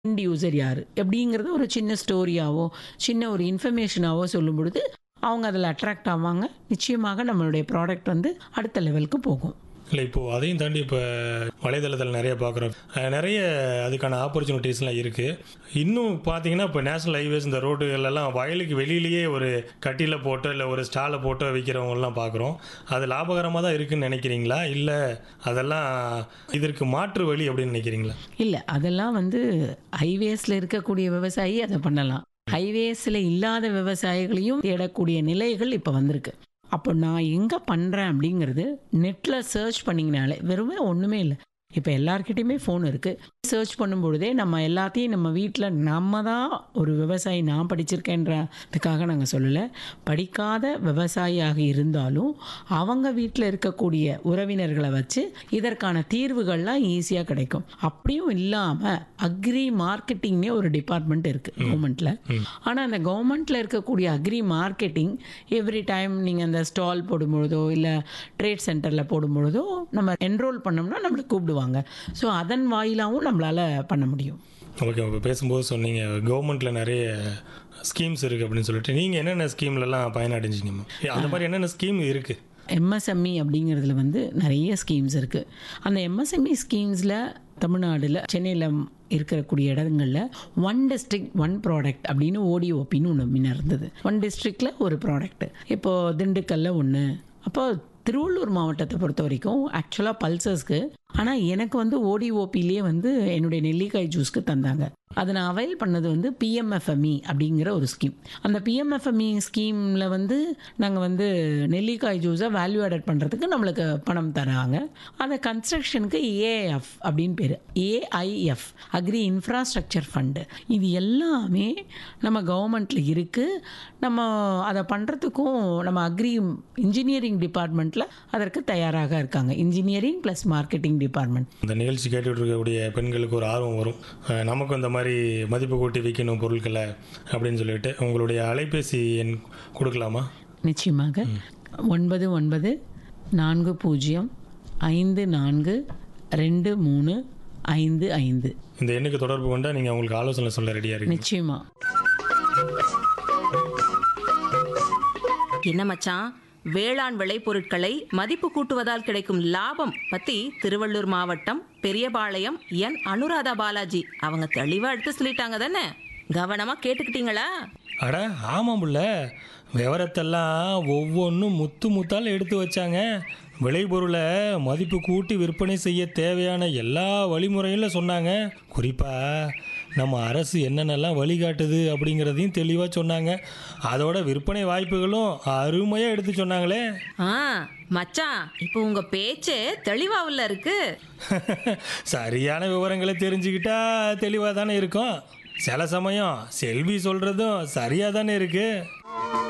end user யார் எப்படிங்கிறது ஒரு சின்ன ஸ்டோரியாவோ சின்ன ஒரு இன்ஃபர்மேஷனாவோ சொல்லும் பொழுது அவங்க அதில் அட்ராக்ட் ஆவாங்க நிச்சயமாக நம்மளுடைய ப்ராடக்ட் வந்து அடுத்த லெவலுக்கு போகும் இல்லை இப்போது அதையும் தாண்டி இப்போ வலைதளத்தில் நிறைய பார்க்குறோம் நிறைய அதுக்கான ஆப்பர்ச்சுனிட்டிஸ்லாம் இருக்குது இன்னும் பார்த்தீங்கன்னா இப்போ நேஷனல் ஹைவேஸ் இந்த ரோடுகளெல்லாம் வயலுக்கு வெளியிலேயே ஒரு கட்டியில் போட்டோ இல்லை ஒரு ஸ்டாலை போட்டோ விற்கிறவங்கலாம் பார்க்குறோம் அது லாபகரமாக தான் இருக்குன்னு நினைக்கிறீங்களா இல்லை அதெல்லாம் இதற்கு மாற்று வழி அப்படின்னு நினைக்கிறீங்களா இல்லை அதெல்லாம் வந்து ஹைவேஸில் இருக்கக்கூடிய விவசாயி அதை பண்ணலாம் ஹைவேஸில் இல்லாத விவசாயிகளையும் தேடக்கூடிய நிலைகள் இப்போ வந்திருக்கு அப்போ நான் எங்கே பண்ணுறேன் அப்படிங்கிறது நெட்டில் சர்ச் பண்ணிங்கனாலே வெறுமே ஒன்றுமே இல்லை இப்போ எல்லார்கிட்டையுமே ஃபோன் இருக்குது சர்ச் பண்ணும்பொழுதே நம்ம எல்லாத்தையும் நம்ம வீட்டில் நம்ம தான் ஒரு விவசாயி நான் படிச்சிருக்கேன்றதுக்காக நாங்கள் சொல்லலை படிக்காத விவசாயியாக இருந்தாலும் அவங்க வீட்டில் இருக்கக்கூடிய உறவினர்களை வச்சு இதற்கான தீர்வுகள்லாம் ஈஸியாக கிடைக்கும் அப்படியும் இல்லாமல் அக்ரி மார்க்கெட்டிங்னே ஒரு டிபார்ட்மெண்ட் இருக்குது கவர்மெண்ட்டில் ஆனால் அந்த கவர்மெண்ட்டில் இருக்கக்கூடிய அக்ரி மார்க்கெட்டிங் எவ்ரி டைம் நீங்கள் அந்த ஸ்டால் போடும்பொழுதோ இல்லை ட்ரேட் சென்டரில் போடும்பொழுதோ நம்ம என்ரோல் பண்ணோம்னா நம்மளை கூப்பிடுவாங்க ஸோ அதன் வாயிலாகவும் நம்மளால் பண்ண முடியும் ஓகே இப்போ பேசும்போது சொன்னீங்க கவர்மெண்ட்டில் நிறைய ஸ்கீம்ஸ் இருக்குது அப்படின்னு சொல்லிட்டு நீங்கள் என்னென்ன ஸ்கீம்லலாம் பயனடைஞ்சிங்க அந்த மாதிரி என்னென்ன ஸ்கீம் இருக்குது எம்எஸ்எம்இ அப்படிங்கிறதுல வந்து நிறைய ஸ்கீம்ஸ் இருக்குது அந்த எம்எஸ்எம்இ ஸ்கீம்ஸில் தமிழ்நாடுல சென்னையில் இருக்கக்கூடிய இடங்களில் ஒன் டிஸ்ட்ரிக்ட் ஒன் ப்ராடக்ட் அப்படின்னு ஓடிஓபின்னு ஒன்று முன்ன இருந்தது ஒன் டிஸ்ட்ரிக்டில் ஒரு ப்ராடக்ட் இப்போது திண்டுக்கல்ல ஒன்று அப்போ திருவள்ளூர் மாவட்டத்தை பொறுத்த வரைக்கும் ஆக்சுவலாக பல்சர்ஸ்க்கு ஆனால் எனக்கு வந்து ஓடிஓபிலேயே வந்து என்னுடைய நெல்லிக்காய் ஜூஸ்க்கு தந்தாங்க அதை நான் அவைல் பண்ணது வந்து பிஎம்எஃப்எம்இ அப்படிங்கிற ஒரு ஸ்கீம் அந்த பிஎம்எஃப்எம்இ ஸ்கீமில் வந்து நாங்கள் வந்து நெல்லிக்காய் ஜூஸை வேல்யூ ஆடட் பண்ணுறதுக்கு நம்மளுக்கு பணம் தராங்க அந்த கன்ஸ்ட்ரக்ஷனுக்கு ஏஎஃப் அப்படின்னு பேர் ஏஐஎஃப் அக்ரி இன்ஃப்ராஸ்ட்ரக்சர் ஃபண்டு இது எல்லாமே நம்ம கவர்மெண்ட்டில் இருக்குது நம்ம அதை பண்ணுறதுக்கும் நம்ம அக்ரி இன்ஜினியரிங் டிபார்ட்மெண்ட்டில் அதற்கு தயாராக இருக்காங்க இன்ஜினியரிங் ப்ளஸ் மார்க்கெட்டிங் டிபார்ட்மெண்ட் இந்த நிகழ்ச்சி கேட்டுட்டு இருக்கக்கூடிய பெண்களுக்கு ஒரு ஆர்வம் வரும் அஹ் நமக்கும் இந்த மாதிரி மதிப்பு கூட்டி விற்கணும் பொருட்களை அப்படின்னு சொல்லிட்டு உங்களுடைய அலைபேசி எண் கொடுக்கலாமா நிச்சயமாக ஒன்பது ஒன்பது நான்கு பூஜ்ஜியம் ஐந்து நான்கு ரெண்டு மூணு ஐந்து ஐந்து இந்த எண்ணுக்கு தொடர்பு கொண்டா நீங்கள் உங்களுக்கு ஆலோசனை சொல்ல ரெடியாக இருக்கீங்க நிச்சயமா என்ன மச்சான் வேளாண் விளைபொருட்களை மதிப்பு கூட்டுவதால் கிடைக்கும் லாபம் பத்தி திருவள்ளூர் மாவட்டம் பெரியபாளையம் என் அனுராதா பாலாஜி அவங்க தெளிவா எடுத்து சொல்லிட்டாங்க தானே கவனமா கேட்டுக்கிட்டீங்களா அட ஆமாம் புள்ள விவரத்தெல்லாம் ஒவ்வொன்றும் முத்து முத்தால் எடுத்து வச்சாங்க விளைபொருளை மதிப்பு கூட்டி விற்பனை செய்ய தேவையான எல்லா வழிமுறையும் சொன்னாங்க குறிப்பாக நம்ம அரசு என்னென்னலாம் வழிகாட்டுது அப்படிங்கிறதையும் தெளிவாக சொன்னாங்க அதோட விற்பனை வாய்ப்புகளும் அருமையாக எடுத்து சொன்னாங்களே ஆ மச்சான் இப்போ உங்க பேச்சு தெளிவாவில் இருக்கு சரியான விவரங்களை தெரிஞ்சுக்கிட்டா தெளிவாக தானே இருக்கும் சில சமயம் செல்வி சொல்கிறதும் சரியாக தானே இருக்குது